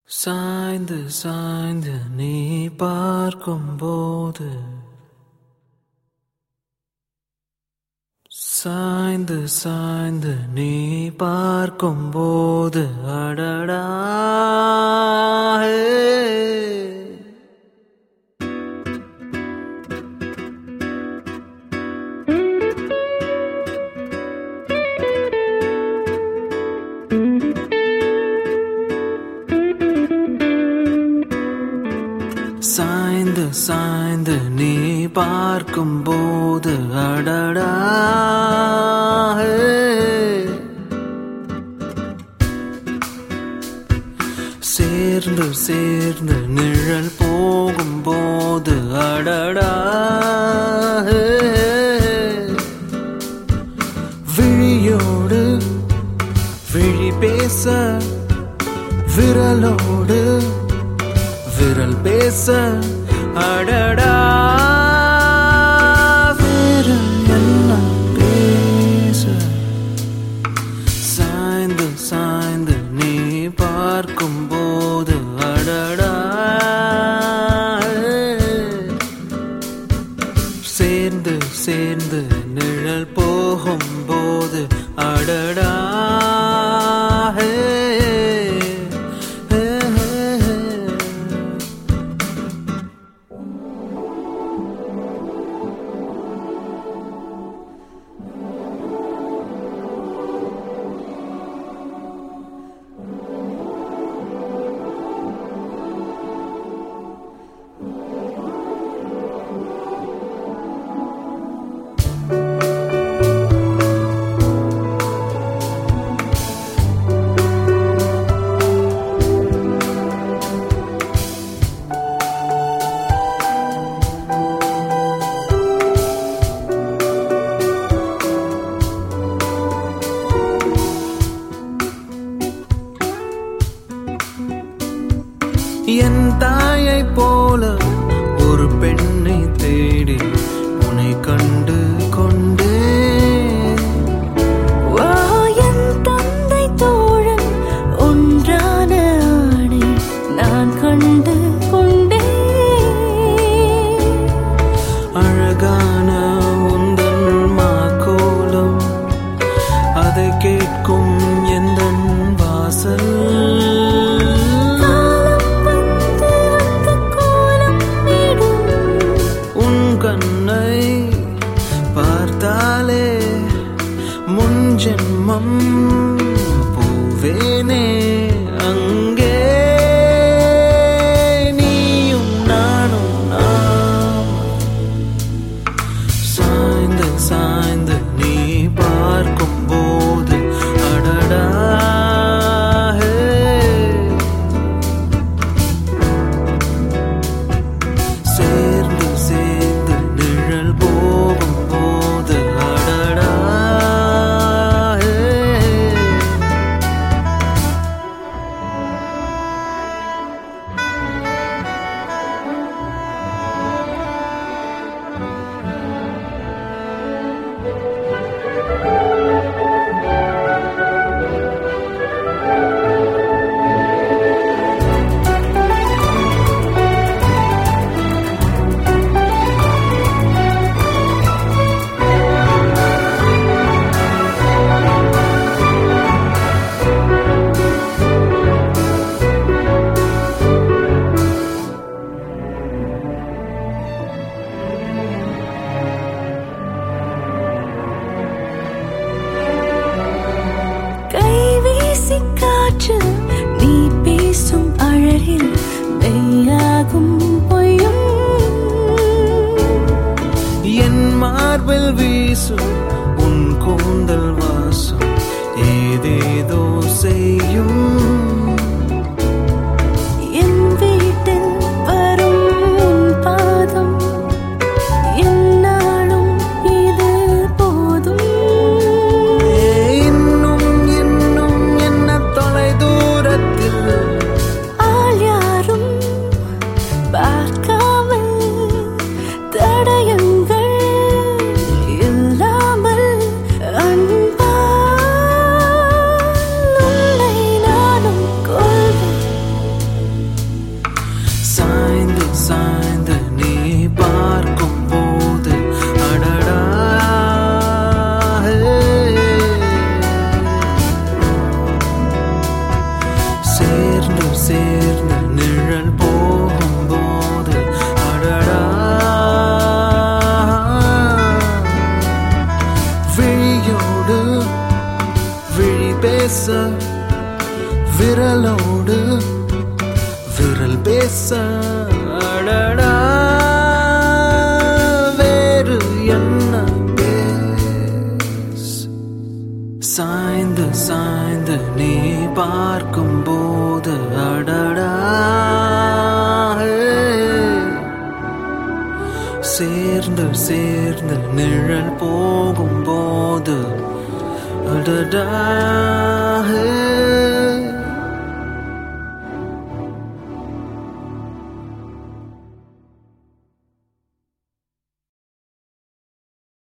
சாய்ந்து சாய்ந்து நீ பார்க்கும்போது சாய்ந்து சாய்ந்து நீ பார்க்கும்போது அடடா ஹே. சாய்ந்து சாய்ந்து நீ பார்க்கும்போது அடடா ஹே. சேர்ந்து சேர்ந்து நிழல் போகும்போது அடடா ஹே. விழியோடு விழி பேச விரலோடு விரல் பேச அடடா விரல் எல்லாம் பேச சாய்ந்து சாய்ந்து நீ பார்க்கும்போது அடடா சேர்ந்து சேர்ந்து நிழல் போகும்போது அடடா ஹே, ஹே, ஹே, ஹே. என் தாயை போல ஒரு பெண்ணை தேடி உன்னை கண்டு கொண்டே வா என் தந்தை தோழன் ஒன்றான ஆணை நான் கண்டு கொண்டேன் அழகான உந்தன் மாக்கோலம் அதை கேட்கும் எந்த வாசல் காலம் வந்து அந்த கோலம் விடும் உன் கண்ணை பார்த்தாலே முன் ஜென்மம் போவேனே அங்கே சேர்ந்து சேர்ந்து நிழல் போகும்போது அடடா விழியோடு விழி பேச விரலோடு விரல் பேச அடடா வேறு என்ன பேச சாய்ந்து சாய்ந்து நீ பார்க்கும் போது அடடா சேர்ந்து சேர்ந்து நிழல் போகும் போது அடடா